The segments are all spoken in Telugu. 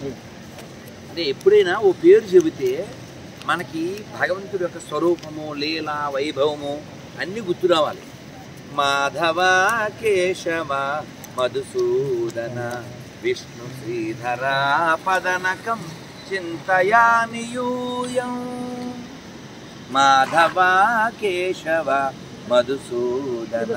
అంటే ఎప్పుడైనా ఓ పేరు చెబితే మనకి భగవంతుడి యొక్క స్వరూపము లీల వైభవము అన్నీ గుర్తు రావాలి మాధవ కేశవ మధుసూదన విష్ణు శ్రీధర పదనకం చింతయామి యూయం మాధవ కేశవ మధుసూదన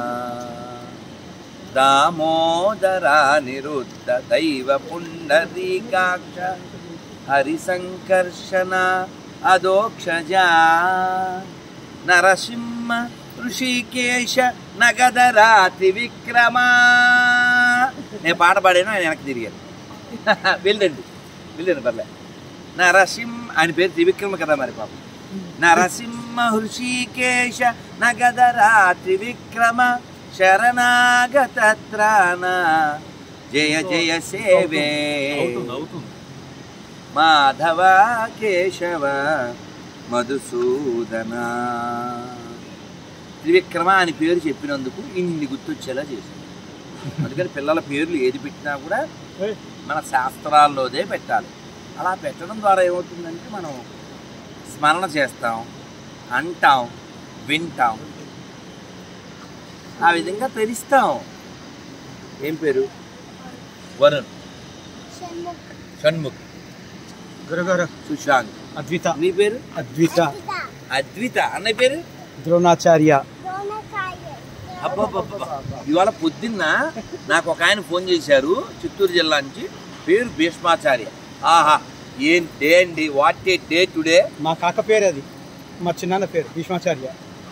దామోదరా నిరుద్ధ దైవ పుండరీకాక్ష హరిసంకర్షణ అదోక్షజా నరసింహ ఋషికేశ నగదరా త్రివిక్రమ నేను పాట పాడాను ఆయన వెనక్కి తిరిగాను వెళ్ళండి వెళ్ళండి పర్లే నరసింహ ఆయన పేరు త్రివిక్రమ కదా మరి పాపం నరసింహ హృషికేశ నగదరా త్రివిక్రమ శరణాగత త్రాణ జయ జయ సేవే మాధవ కేశవ మధుసూదన త్రివిక్రమ అని పేరు చెప్పినందుకు ఇన్ని గుర్తొచ్చేలా చేశాడు అందుకని పిల్లల పేర్లు ఏది పెట్టినా కూడా మన శాస్త్రాల్లోదే పెట్టాలి అలా పెట్టడం ద్వారా ఏమవుతుందంటే మనం స్మరణ చేస్తాం అంటాం వింటాం ఆ విధంగా తెలుస్తాం ఏం పేరు వరుణ్ షణ్ముఖ్ గురుగారు సుశాంత్ అద్విత నీ పేరు అద్విత అద్విత అన్నయ్య పేరు ద్రోణాచార్య అబ్బబ్బబ్బా ఇవాళ పొద్దున్న నాకు ఒక ఆయన ఫోన్ చేశారు చిత్తూరు జిల్లా నుంచి పేరు భీష్మాచార్య ఆహా ఏం డే అండి వాట్ ఏ డే టుడే మా కాక పేరు అది మా చిన్నాన్న పేరు భీష్మాచార్య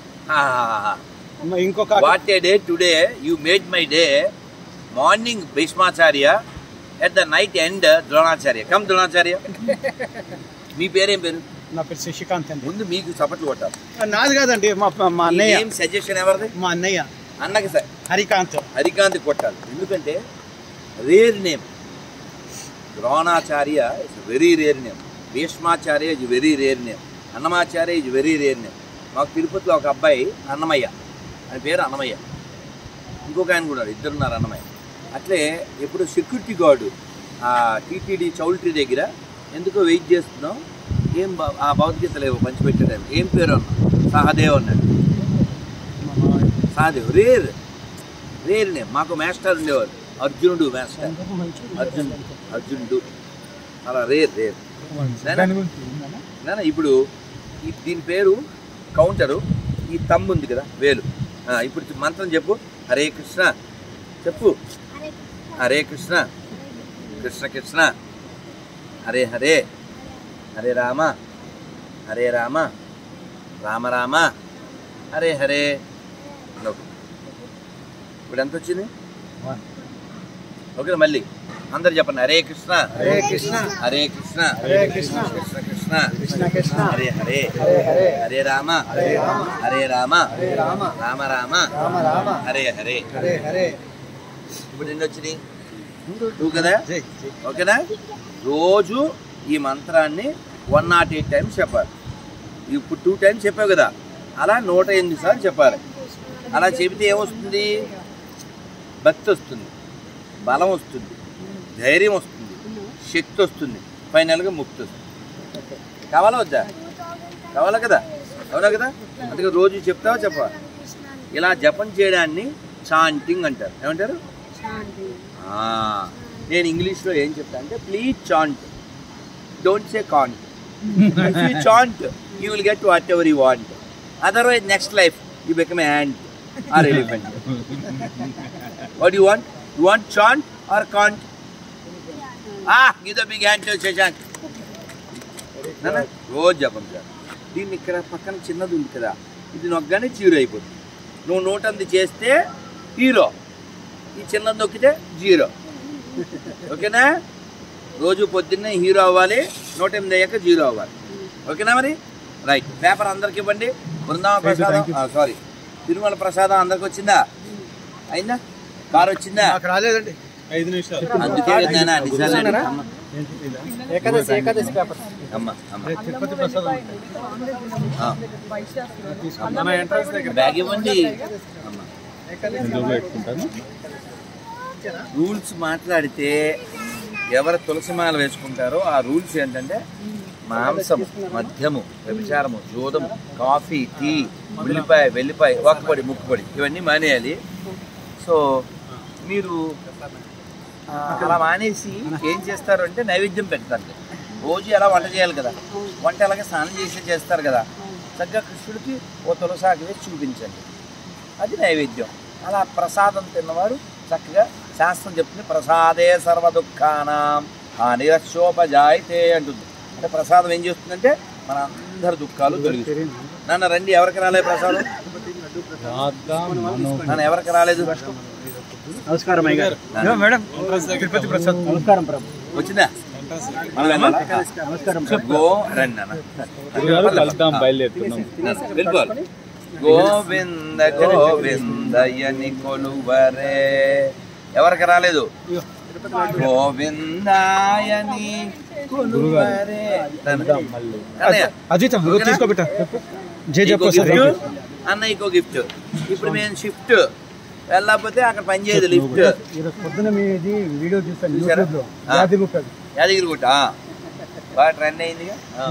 మా ఇంకో కాక what a day today you made my day morning Bhishmacharya at the night end Dronacharya come Dronacharya మీ పేరేం పేరు నా పేరు శశికాంత్ అండి ముందు మీకు చప్పట్లు కొట్టాలి నాది కాదండి మా మా అన్నయ్య ఏం సజెషన్ ఎవరిది మా అన్నయ్య అన్నకి సార్ హరికాంత్ హరికాంత్ కొట్టాలి ఎందుకంటే rare name Dronacharya is very rare name Bhishmacharya is very rare name Annamacharya is very rare name మాకు తిరుపతిలో ఒక అబ్బాయి అన్నమయ్య ఆయన పేరు అన్నమయ్య ఇంకొక ఆయన కూడా ఇద్దరు ఉన్నారు అన్నమయ్య అట్లే ఎప్పుడు సెక్యూరిటీ గార్డు ఆ టీటీడీ చౌల్ట్రీ దగ్గర ఎందుకో వెయిట్ చేస్తున్నాం ఏం బా- ఆ భగవద్గీత లేవు పంచిపెట్టాడు ఏం పేరు అన్న సహదేవ్ అన్నాడు సహదేవ్ రేర్ రేర్ నేమ్ మాకు మాస్టర్ ఉండేవారు అర్జునుడు మాస్టర్ అర్జునుడు అర్జునుడు అలా రేర్ రేర్ నాన్న ఇప్పుడు ఈ దీని పేరు కౌంటరు ఈ తమ్ము ఉంది కదా వేలు ఆ, ఇప్పుడు మంత్రం చెప్పు హరే కృష్ణ చెప్పు హరే కృష్ణ కృష్ణ కృష్ణ హరే హరే హరే రామ హరే రామ రామ రామ హరే హరే ఓకే. ఇప్పుడు ఎంత వచ్చింది ఓకే మళ్ళీ అందరు చెప్పండి హరే కృష్ణ హరే కృష్ణ హరే కృష్ణ హరే కృష్ణ కృష్ణ కృష్ణ కృష్ణ కృష్ణ హరే హరే హరే హరే హరే రామ హరే రామ హరే రామ హరే రామ రామ రామ రామ రామ హరే హరే హరే హరే ఇప్పుడు ఎన్ని వచ్చినాయి టూ కదా జై జై ఓకేనా రోజు ఈ మంత్రాన్ని వన్ నాట్ ఎయిట్ టైమ్స్ చెప్పాలి ఇప్పుడు టూ టైమ్స్ చెప్పావు కదా అలా నూట ఎనిమిది సార్లు చెప్పాలి అలా చెబితే ఏమొస్తుంది భక్తి వస్తుంది బలం వస్తుంది ధైర్యం వస్తుంది శక్తి వస్తుంది ఫైనల్గా ముక్తి వస్తుంది కావాలా వద్దా కావాలా కదా అవునా కదా అందుకే రోజు చెప్తావా చెప్పా ఇలా జపం చేయడాన్ని చాంటింగ్ అంటారు ఏమంటారు ఆ, నేను ఇంగ్లీష్లో ఏం చెప్తా అంటే please chant don't say can't if you chant you will get whatever you want otherwise next life you become ant or elephant what you want you want chant or can't ah give the big hand to Shashank నాన్న, రోజు జపం సార్ దీన్ని ఇక్కడ పక్కన చిన్నది ఉంది కదా ఇది నొక్కగానే జీరో అయిపోతుంది నువ్వు నూటంది చేస్తే హీరో ఈ చిన్నది నొక్కితే జీరో ఓకేనా రోజు పొద్దున్నే హీరో అవ్వాలి నూట ఎనిమిది అయ్యాక జీరో అవ్వాలి ఓకేనా మరి రైట్ పేపర్ అందరికి ఇవ్వండి బృందావన ప్రసాదం సారీ తిరుమల ప్రసాదం అందరికి వచ్చిందా అయిందా కార్ వచ్చిందా నాకు రాలేదండి ఐదు నిమిషాలు అందుకే కదా నాన్న అన్నిసార్లు అడిగాను. అమ్మ, ఏకాదశి ఏకాదశి పేపర్ అమ్మ అమ్మ తిరుపతి ప్రసాదం ఆ. మన ఎంట్రన్స్ దగ్గర బ్యాగ్ ఇవ్వండి అమ్మ రూల్స్ మాట్లాడితే ఎవరు తులసిమాల వేసుకుంటారో ఆ రూల్స్ ఏంటంటే మాంసం మద్యము వ్యభిచారము జోదము కాఫీ టీ ఉల్లిపాయ వెల్లిపాయ ఒక్కపడి ముక్కుపడి ఇవన్నీ మానేయాలి సో మీరు ఆ, అలా మానేసి ఏం చేస్తారు అంటే నైవేద్యం పెడతారు రోజు ఎలా వంట చేయాలి కదా వంట ఎలాగే స్నానం చేసి చేస్తారు కదా చక్కగా కృష్ణుడికి ఓ తులసాకి వేసి చూపించండి అది నైవేద్యం అలా ప్రసాదం తిన్నవారు చక్కగా శాస్త్రం చెప్తుంది ప్రసాదే సర్వ దుఃఖానాం ఆ నిరశోపజాయితే అంటుంది అంటే ప్రసాదం ఏం చేస్తుందంటే మన అందరి దుఃఖాలు తొలగిస్తుంది నాన్న రండి ఎవరికి రాలేదు ప్రసాదం నాన్న ఎవరికి రాలేదు నమస్కారం అయ్య గారు నాన్న, మేడం తిరుపతి ప్రసాద్ నమస్కారం ప్రభు వచ్చిందా మనం వెళ్ళాలా? నమస్కారం గో రండి నాన్న కలుద్దాం బయలుదేరుతున్నాం నాన్న, వెళ్ళిపోవాలి గోవింద గోవిందయ్యని కొలువరే ఎవరికి రాలేదు గోవిందాయని కొలువరే నాన్న, మళ్ళీ అన్నయ్య, అజితం తీసుకోబెట్ట జై నీకో జయ గిఫ్ట్ అన్నయ్యకో గిఫ్ట్ ఇప్పుడు మేము షిఫ్ట్ వెళ్ళకపోతే అక్కడ పని చేయదు లిఫ్ట్ ఈరోజు పొద్దున మీది వీడియో చూస్తాను చూసారా? యూట్యూబ్ లో ఆ. యాది బుక్ అది యాదగిరి గుట్ట బాగా ట్రెండ్ అయిందిగా ఆ.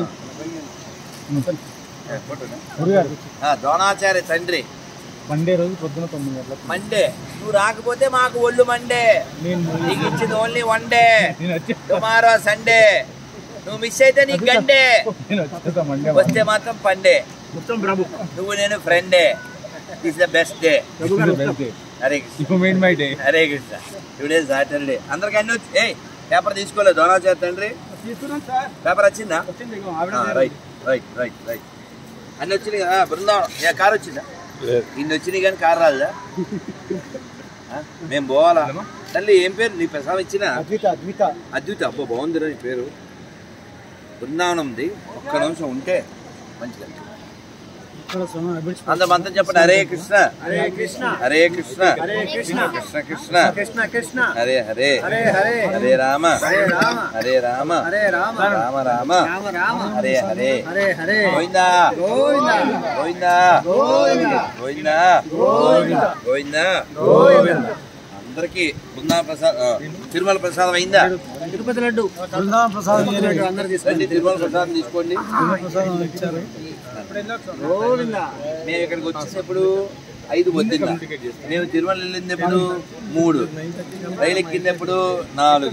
గురుగారు ఆ, ద్రోణాచార్య తండ్రి మండే రోజు పొద్దున తొమ్మిది గంటలకు మండే నువ్వు రాకపోతే మాకు ఒళ్ళు మండే నేను నీకు ఇచ్చింది ఓన్లీ వన్ డే నేను వచ్చి టుమారో సండే నువ్వు మిస్ అయితే నీకు గండే నేను వచ్చేస్తా మండే వస్తే మాత్రం పండే మొత్తం ప్రభు నువ్వు నేను ఫ్రెండే is the best day Hare Krishna ఇప్పుడు main my day Hare Krishna today Saturday అందరికి అన్ని వచ్చి ఏ పేపర్ తీసుకోలేదు ద్రోణాచార్య తండ్రి తీసుకున్నాం సార్ పేపర్ వచ్చిందా వచ్చింది ఇగో ఆవిడ ఆ, రైట్ రైట్ రైట్ రైట్ అన్ని వచ్చినాయి కదా బృందావనం ఏ కార్ వచ్చిందా ఇన్ని వచ్చినాయి కానీ కార్ రాదా ఆ, మేము పోవాలా తల్లి ఏం పేరు నీ ప్రసాదం ఇచ్చినా అద్విత అద్విత అద్భుత అబ్బా బాగుందిరా నీ పేరు బృందావనంది ఒక్క నిమిషం ఉంటే మంచిగా ఇక్కడ సోమ అభిష్ అందరం అంతా చెప్పండి హరే కృష్ణ హరే కృష్ణ హరే కృష్ణ హరే కృష్ణ కృష్ణ కృష్ణ కృష్ణ కృష్ణ హరే హరే హరే హరే హరే రామ హరే రామ హరే రామ హరే రామ రామ రామ రామ రామ హరే హరే హరే హరే గోవిందా గోవింద గోవిందా గోవింద గోవిందా గోవింద గోవిందా గోవింద అందరికి బృందా ప్రసాద్ ఆ, తిరుమల ప్రసాదం అయిందా తిరుపతి లడ్డు బృందావన ప్రసాదం అందరు రండి తిరుమల ప్రసాదం తీసుకోండి ప్రసాదం ఇచ్చారు గోవింద మేము ఇక్కడికి వచ్చినప్పుడు ఐదు పొద్దున్న మేము తిరుమల వెళ్ళింది ఎప్పుడు మూడు రైలు ఎక్కినప్పుడు నాలుగు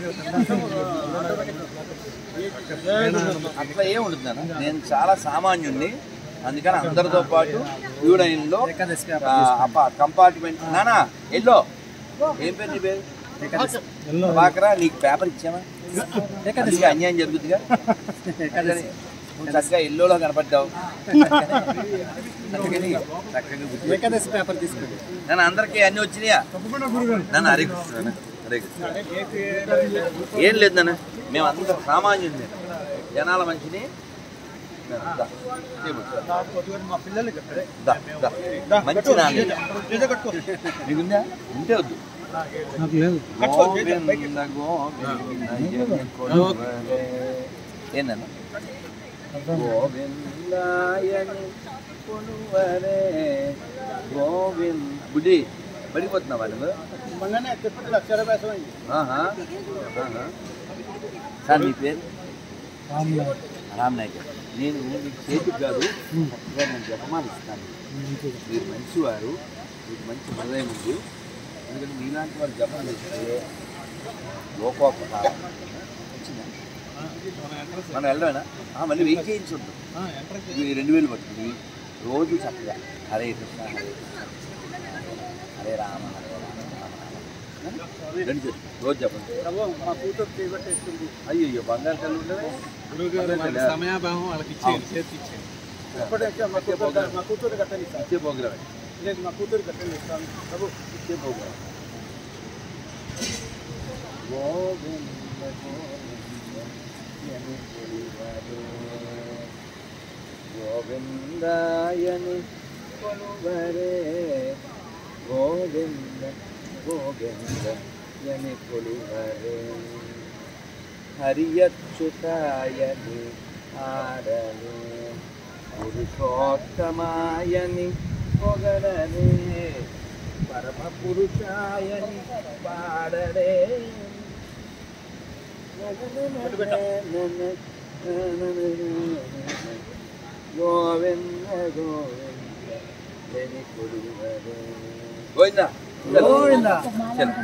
అట్లా ఏం ఉంటుంది అన్న నేను చాలా సామాన్యుణ్ణి అందుకని అందరితో పాటు క్యూ లైన్లో కంపార్ట్మెంట్ నానా ఎల్లో ఏం పేరు నీ పేరు బాకరా నీకు పేపర్ ఇచ్చామా అందుకే అన్యాయం జరుగుతుందిగా అందుకని నువ్వు చక్కగా ఎల్లోలో కనపడ్డావు అందుకని చక్కగా గుర్తు ఏకాదశి పేపర్ తీసుకోండి నన్ను అందరికీ అన్ని వచ్చినాయా నన్ను హరే కృష్ణ నాన్న, హరే కృష్ణ ఏం లేదు నాన్న మేము అందరం సామాన్యులు నేను జనాల మంచిని నాన్న, దా, చేయబట్టు. మా పిల్లలకి దా, దా. మంచి నాన్న నీకుందా ఉంటే వద్దు నాకు లేదు గోవింద గోవింద కొలువరే. ఏందన్న గోవిందాయని కొలువరే గోవింద బుడి పడిపోతున్నావా నువ్వు మొన్ననే తిరుపతిలో అక్షరాభ్యాసం అయింది ఆహా. ఆహా. సార్ మీ పేరు రామ్ నాయక్ గారు. నేను మీకు చేతికి కాదు చక్కగా నేను జపమాలు ఇస్తాను మీరు మంచివారు మీకు మంచి హృదయం ఉంది ఎందుకంటే మీలాంటి వారు జపం చేస్తే లోకోపకారం వచ్చిందా మనం వెళ్ళడమేనా ఆ, మళ్ళీ వెయిట్ చేయించొద్దు ఇవి రెండు వేలు పట్టుకుని రోజు చక్కగా హరే కృష్ణ హరే కృష్ణ హరే రామ హరే రామ రామ రామ రెండు చేతులు రోజు చెప్పండి ప్రభు మా కూతురు చేయబట్టేస్తుంది అయ్యో బంగారు కళ్ళు ఉండవే సమయాభావం వాళ్ళకి ఇచ్చేయండి చేతికి ఇచ్చేయండి ఎప్పుడైతే మా కూతురు మా కూతురు కట్టండి సార్ ఇచ్చే ప్రోగ్రామే లేదు మా కూతురు కట్టండి ఇస్తాను ప్రభు ఇచ్చే ప్రోగ్రామ్ గోవింద గోవింద యని కొలువరే. గోవిందాయని కొలువరే గోవింద గోవింద యని కొలువరే హరియచ్యుతాయని ఆడలే పురుషోత్తమాయని పొగడరే పరమ పురుషాయని పాడరే గోవింద గోవింద గోవింద గోవిందా చల్